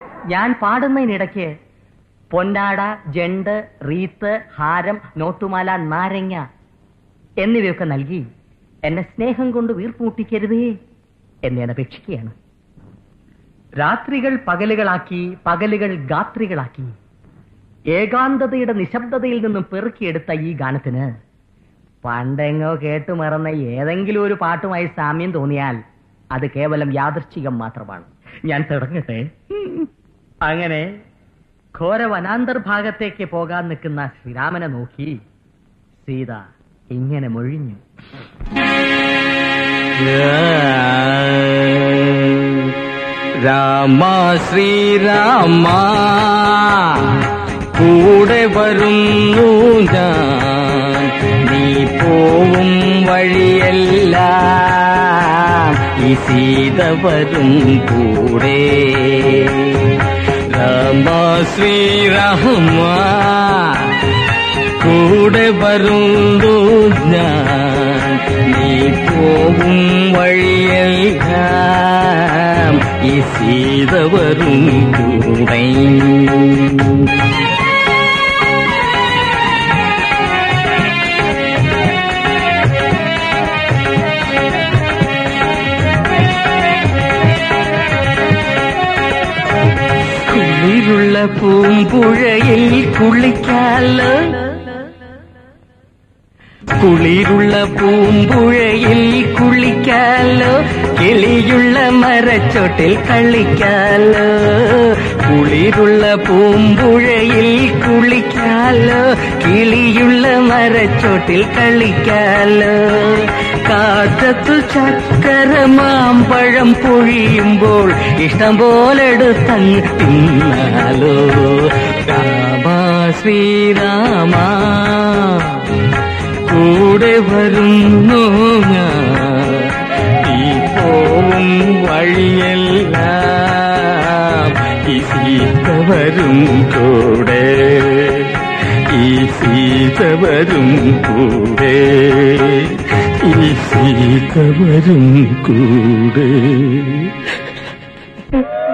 ഞാൻ പാടുന്നതിനിടയ്ക്ക് പൊന്നാട ജണ്ട് റീത്ത് ഹാരം നോട്ടുമാല നാരങ്ങ എന്നിവയൊക്കെ നൽകി എന്നെ സ്നേഹം കൊണ്ട് വീർപ്പൂട്ടിക്കരുതേ എന്ന് ഞാൻ അപേക്ഷിക്കുകയാണ് രാത്രികൾ പകലുകളാക്കി പകലുകൾ ഗാത്രികളാക്കി ഏകാന്തതയുടെ നിശബ്ദതയിൽ നിന്നും പെറുക്കിയെടുത്ത ഈ ഗാനത്തിന് പണ്ടെങ്ങോ കേട്ടു മറന്ന ഏതെങ്കിലും ഒരു പാട്ടുമായി സാമ്യം തോന്നിയാൽ അത് കേവലം യാദൃശ്ചികം മാത്രമാണ് ഞാൻ തുടങ്ങട്ടെ അങ്ങനെ ഘോര വനാന്തർഭാഗത്തേക്ക് പോകാൻ നിൽക്കുന്ന ശ്രീരാമനെ നോക്കി സീത ഇങ്ങനെ മൊഴിഞ്ഞു രാമ ശ്രീരാമ കൂടെ വരുന്നു ഞാൻ നീ പോവും വഴിയല്ല ഈ സീത വരും കൂടെ രാമ ശ്രീരാമ കൂടെ വരുന്നു ഞാൻ നീ പോവും വഴിയെല്ലാം ഈ സീത വരും കൂടെ കുളിരുള്ള പൂമ്പുഴയിൽ കുളിക്കാലോ കുളിരുള്ള പൂമ്പുഴയിൽ കുളിക്കാലോ കിളിയുള്ള മരച്ചോട്ടിൽ കളിക്കാലോ കുളിരുള്ള പൂമ്പുഴയിൽ കുളിക്കാലോ കിളിയുള്ള മരച്ചോട്ടിൽ കളിക്കാലോ കാറ്റത്തു ചക്കര മാമ്പഴം പൊഴിയുമ്പോൾ ഇഷ്ടം പോലെടുത്തങ്ങ് തിന്നാലോ രാമ ശ്രീരാമ കൂടെ വരുന്നു ഞാൻ ഈ പോവും വഴിയെല്ലാം ഈ സീത വരും കൂടെ ഈ സീത വരും കൂടെ ഈ സീത വരും കൂടെ